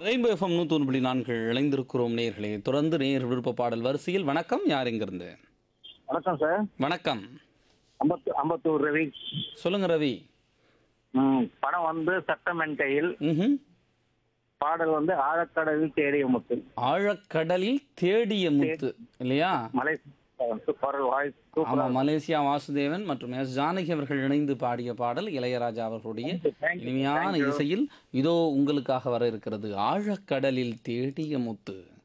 Rainbow FM நூற்றி புள்ளி நான்கு இணைந்திருக்கிறோம் நேர்களே தொடர்ந்து நேர் விருப்ப பாடல் வரிசையில் வணக்கம் யார் எங்கிருந்து வணக்கம் சார் வணக்கம் அம்பத்து அம்பத்தூர் ரவி சொல்லுங்க ரவி ம், படம் வந்து சட்டமென் கையில் ம்ஹும். பாடல் வந்து ஆழக்கடலில் தேடிய முத்து ஆழக்கடலில் தேடிய முத்து இல்லையா மலை சூப்பர் வாய்ஸ் ஆமா சூப்பர் மலேசியா வாசுதேவன் மற்றும் எஸ் ஜானகி அவர்கள் இணைந்து பாடிய பாடல் இளையராஜா அவர்களுடைய இனிமையான இசையில் இதோ உங்களுக்காக வர இருக்கிறது ஆழக்கடலில் தேடிய முத்து